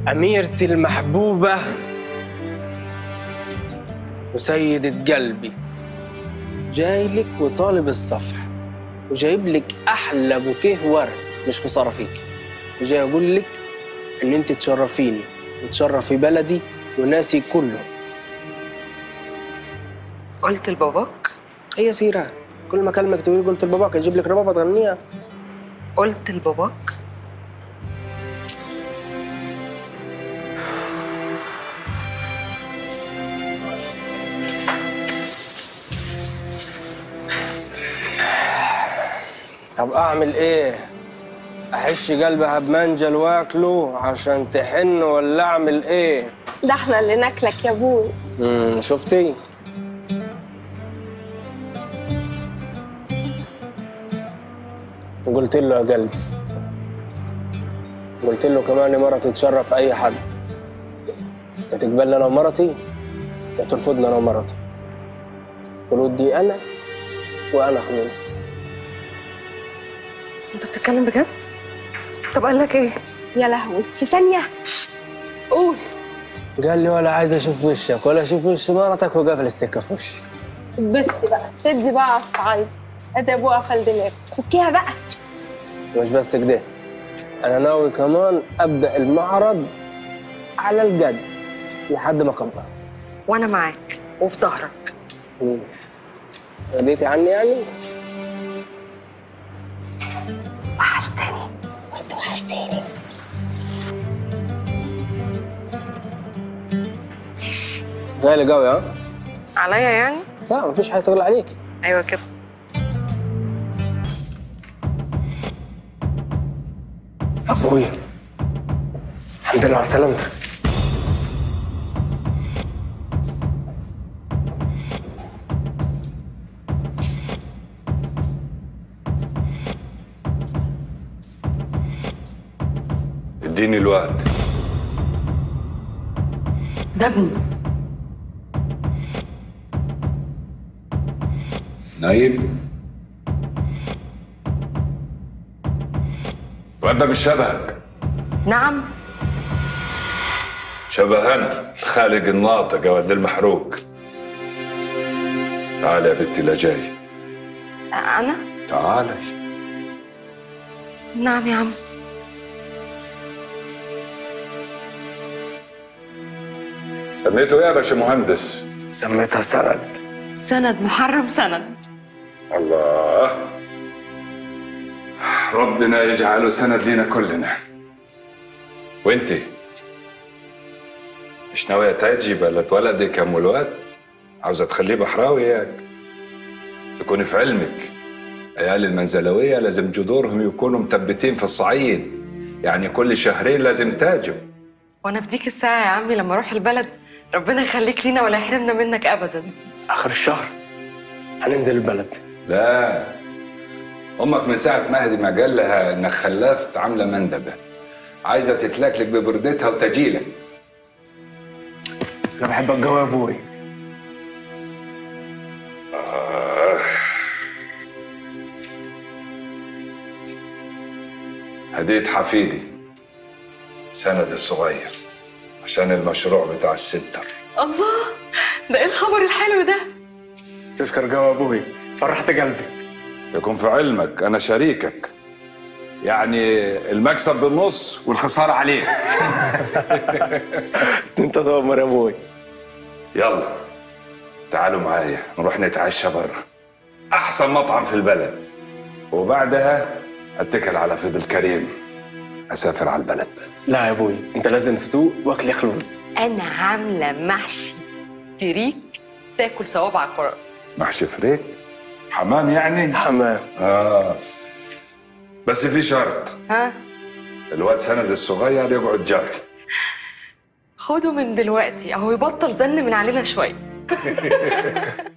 أميرتي المحبوبة وسيدة قلبي جاي لك وطالب الصفح وجايب لك أحلى بوكيه ورد مش خسارة فيك وجاي أقول لك إن أنت تشرفيني وتشرفي بلدي وناسي كله قلت لباباك هي سيرة كل ما كلمك تقولي قلت لباباك يجيب لك ربابة تغنيها قلت لباباك طب أعمل إيه؟ أحش قلبها بمنجل واكله عشان تحن ولا أعمل إيه؟ ده احنا اللي ناكلك يا ابوي امم شفتي؟ قلت له يا قلبي قلت له كمان يا مرتي تشرف اي حد يا تقبلني انا ومرتي يا ترفضني انا ومرتي خلود دي انا وانا خلود انت بتتكلم بجد؟ طب قال لك ايه؟ يا لهوي في ثانية قول قال لي ولا عايز اشوف وشك ولا اشوف وش مرتك وقفل السكه في وشي بس بقى سدي بقى على الصعيد ادي ابوها قفل دماغك فكيها بقى مش بس كده انا ناوي كمان ابدا المعرض على الجد لحد ما اكبر وانا معاك وفي ظهرك مم. رضيتي عني يعني؟ وحشتني وانت وحشتني غالي قوي ها؟ عليا يعني؟ لا مفيش حاجه تغلى عليك ايوه كده ابويا الحمد لله على سلامتك اديني الوقت ده ابني نايم وانت مش شبهك نعم شبه انا الخالق الناطق يا ولد المحروق تعال يا بنتي لا جاي انا؟ تعالي نعم يا عم سميته ايه يا باشا مهندس سميتها سند سند محرم سند الله ربنا يجعله سند لينا كلنا وانتي مش ناوية تاجي بلد ولدك ام الواد عاوزة تخليه بحراوي ياك تكوني في علمك عيال المنزلوية لازم جذورهم يكونوا مثبتين في الصعيد يعني كل شهرين لازم تاجوا وانا في ديك الساعة يا عمي لما اروح البلد ربنا يخليك لينا ولا يحرمنا منك ابدا اخر الشهر هننزل البلد لا امك من ساعه مهدي ما قال لها انك خلفت عامله مندبه عايزه تتلكلك ببردتها وتجيلك انا بحبك قوي يا ابوي هديت حفيدي سند الصغير عشان المشروع بتاع السنتر الله ده ايه الخبر الحلو ده تشكر قوي يا ابوي فرحت قلبي يكون في علمك انا شريكك يعني المكسب بالنص والخساره عليك انت تؤمر يا ابوي يلا تعالوا معايا نروح نتعشى بره احسن مطعم في البلد وبعدها اتكل على فضل كريم اسافر على البلد لا يا ابوي انت لازم تدوق واكل خلود انا عاملة محشي فريك تاكل صوابعك ورا محشي فريك حمام يعني حمام اه بس في شرط ها الواد سند الصغير يقعد جنبي خده من دلوقتي اهو يبطل زن من علينا شوية